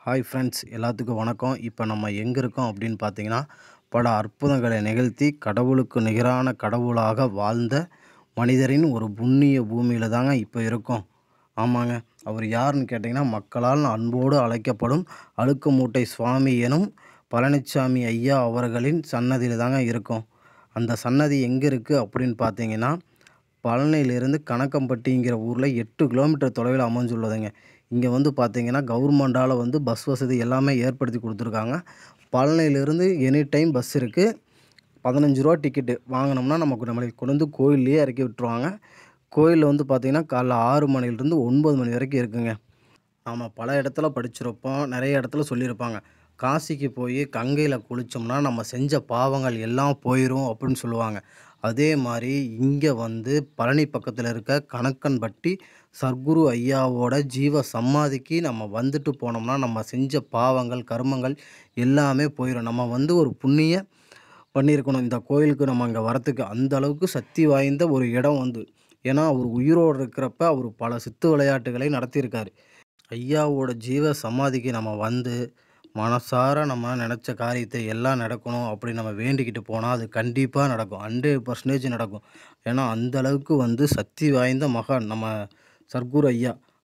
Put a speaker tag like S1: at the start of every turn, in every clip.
S1: hi friends எல்லாத்துக்கும் வணக்கம் இப்போ நம்ம எங்கே இருக்கோம் அப்படின்னு பார்த்தீங்கன்னா பல அற்புதங்களை நிகழ்த்தி கடவுளுக்கு நிகரான கடவுளாக வாழ்ந்த மனிதரின் ஒரு புண்ணிய பூமியில் தாங்க இப்போ இருக்கோம் ஆமாங்க அவர் யாருன்னு கேட்டிங்கன்னா மக்களால் அன்போடு அழைக்கப்படும் அழுக்கு மூட்டை சுவாமி எனும் பழனிச்சாமி ஐயா அவர்களின் சன்னதியில் தாங்க இருக்கோம் அந்த சன்னதி எங்கே இருக்குது அப்படின்னு பார்த்தீங்கன்னா பழனியிலிருந்து கணக்கம்பட்டிங்கிற ஊரில் எட்டு கிலோமீட்டர் தொலைவில் அமைஞ்சுள்ளதுங்க இங்கே வந்து பார்த்தீங்கன்னா கவர்மெண்டால் வந்து பஸ் வசதி எல்லாமே ஏற்படுத்தி கொடுத்துருக்காங்க பழனியிலேருந்து எனி டைம் பஸ் இருக்குது பதினஞ்சு ரூபா டிக்கெட்டு வாங்கினோம்னா நமக்கு நம்மளை கொண்டு வந்து கோயில்லையே இறக்கி விட்டுருவாங்க கோயிலில் வந்து பார்த்திங்கன்னா காலைல ஆறு மணிலேருந்து ஒன்பது மணி வரைக்கும் இருக்குங்க நாம் பல இடத்துல படிச்சிருப்போம் நிறைய இடத்துல சொல்லியிருப்பாங்க காசிக்கு போய் கங்கையில் குளித்தோம்னா நம்ம செஞ்ச பாவங்கள் எல்லாம் போயிடும் அப்படின்னு சொல்லுவாங்க அதே மாதிரி இங்கே வந்து பழனி பக்கத்தில் இருக்க கணக்கன்பட்டி சர்க்குரு ஐயாவோட ஜீவ சமாதிக்கு நம்ம வந்துட்டு போனோம்னா நம்ம செஞ்ச பாவங்கள் கர்மங்கள் எல்லாமே போயிடும் நம்ம வந்து ஒரு புண்ணிய பண்ணியிருக்கணும் இந்த கோயிலுக்கு நம்ம அங்கே வரத்துக்கு அந்த அளவுக்கு சக்தி வாய்ந்த ஒரு இடம் வந்து ஏன்னா அவர் உயிரோடு இருக்கிறப்ப அவர் பல சித்து விளையாட்டுகளை நடத்தியிருக்காரு ஐயாவோட ஜீவ சமாதிக்கு நம்ம வந்து மனசார நம்ம நினச்ச காரியத்தை எல்லாம் நடக்கணும் அப்படி நம்ம வேண்டிக்கிட்டு போனால் அது கண்டிப்பாக நடக்கும் ஹண்ட்ரட் பர்சன்டேஜ் நடக்கும் ஏன்னா அந்த அளவுக்கு வந்து சக்தி வாய்ந்த மகான் நம்ம சர்க்குரு ஐயா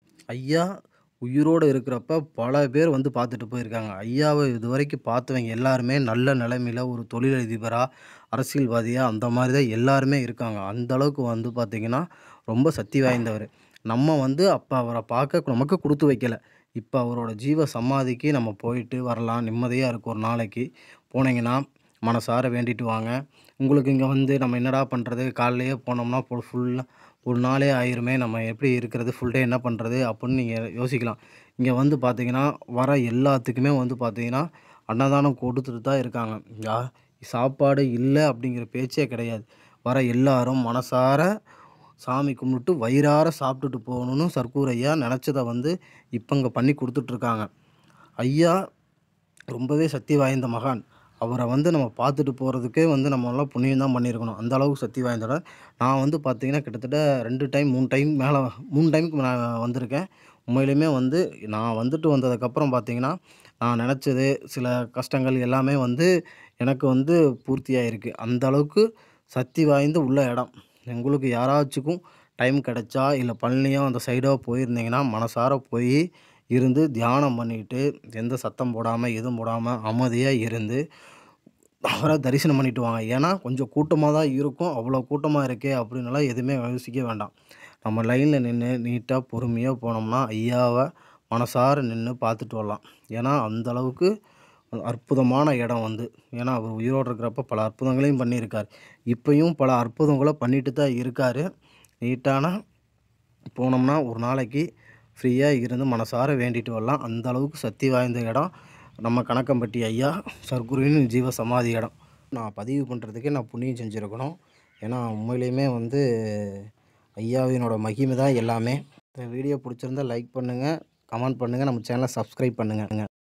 S1: ஐயா உயிரோடு இருக்கிறப்ப பல பேர் வந்து பார்த்துட்டு போயிருக்காங்க ஐயாவை இது வரைக்கும் பார்த்தவங்க எல்லாருமே நல்ல நிலைமையில் ஒரு தொழிலதிபராக அரசியல்வாதியாக அந்த மாதிரி தான் எல்லாருமே இருக்காங்க அந்த அளவுக்கு வந்து பார்த்திங்கன்னா ரொம்ப சக்தி வாய்ந்தவர் நம்ம வந்து அப்போ அவரை பார்க்க நமக்கு கொடுத்து வைக்கல இப்போ அவரோட ஜீவ சமாதிக்கு நம்ம போயிட்டு வரலாம் நிம்மதியாக இருக்கும் ஒரு நாளைக்கு போனீங்கன்னா மனசார வேண்டிட்டு வாங்க உங்களுக்கு இங்கே வந்து நம்ம என்னடா பண்ணுறது காலையிலேயே போனோம்னா ஃபுல்லாக ஒரு நாளே ஆயிருமே நம்ம எப்படி இருக்கிறது ஃபுல் டே என்ன பண்ணுறது அப்படின்னு நீங்கள் யோசிக்கலாம் இங்கே வந்து பார்த்தீங்கன்னா வர எல்லாத்துக்குமே வந்து பார்த்தீங்கன்னா அன்னதானம் கொடுத்துட்டு தான் இருக்காங்க யா சாப்பாடு இல்லை அப்படிங்கிற பேச்சே கிடையாது வர எல்லாரும் மனசார சாமி கும்பிட்டு வயிறார சாப்பிட்டுட்டு போகணுன்னு சர்க்கூர் ஐயா நினச்சதை வந்து இப்போ இங்கே பண்ணி கொடுத்துட்ருக்காங்க ஐயா ரொம்பவே சக்தி வாய்ந்த மகான் அவரை வந்து நம்ம பார்த்துட்டு போகிறதுக்கே வந்து நம்மளாம் புண்ணியம் தான் பண்ணியிருக்கணும் அந்த அளவுக்கு சக்தி வாய்ந்தவர் நான் வந்து பார்த்திங்கன்னா கிட்டத்தட்ட ரெண்டு டைம் மூணு டைம் மேலே மூணு டைமுக்கு நான் வந்திருக்கேன் உண்மையிலுமே வந்து நான் வந்துட்டு வந்ததுக்கப்புறம் பார்த்திங்கன்னா நான் நினச்சது சில கஷ்டங்கள் எல்லாமே வந்து எனக்கு வந்து பூர்த்தியாகிருக்கு அந்த அளவுக்கு சக்தி வாய்ந்த உள்ள இடம் உங்களுக்கு யாராச்சுக்கும் டைம் கிடைச்சா இல்லை பழனியோ அந்த சைடோ போயிருந்தீங்கன்னா மனசார போய் இருந்து தியானம் பண்ணிட்டு எந்த சத்தம் போடாமல் எதுவும் போடாமல் அமைதியாக இருந்து அவரை தரிசனம் பண்ணிட்டு வாங்க ஏன்னா கொஞ்சம் கூட்டமாக தான் இருக்கும் அவ்வளோ கூட்டமாக இருக்கே அப்படின்னுலாம் எதுவுமே யோசிக்க வேண்டாம் நம்ம லைனில் நின்று நீட்டாக பொறுமையாக போனோம்னா ஐயாவை மனசார நின்று பார்த்துட்டு வரலாம் ஏன்னா அந்த அளவுக்கு அற்புதமான இடம் வந்து ஏன்னா அவர் உயிரோடு இருக்கிறப்ப பல அற்புதங்களையும் பண்ணியிருக்கார் இப்பையும் பல அற்புதங்களை பண்ணிட்டு தான் இருக்கார் நீட்டான போனோம்னா ஒரு நாளைக்கு ஃப்ரீயாக இருந்து மனசார வேண்டிட்டு வரலாம் அந்த அளவுக்கு சக்தி வாய்ந்த இடம் நம்ம கணக்கம்பட்டி ஐயா சர்க்குருவின் ஜீவ சமாதி இடம் நான் பதிவு பண்ணுறதுக்கே நான் புண்ணியம் செஞ்சுருக்கணும் ஏன்னா உண்மையிலையுமே வந்து ஐயாவினோட மகிமை தான் எல்லாமே இந்த வீடியோ பிடிச்சிருந்தா லைக் பண்ணுங்கள் கமெண்ட் பண்ணுங்கள் நம்ம சேனலை சப்ஸ்கிரைப் பண்ணுங்கள்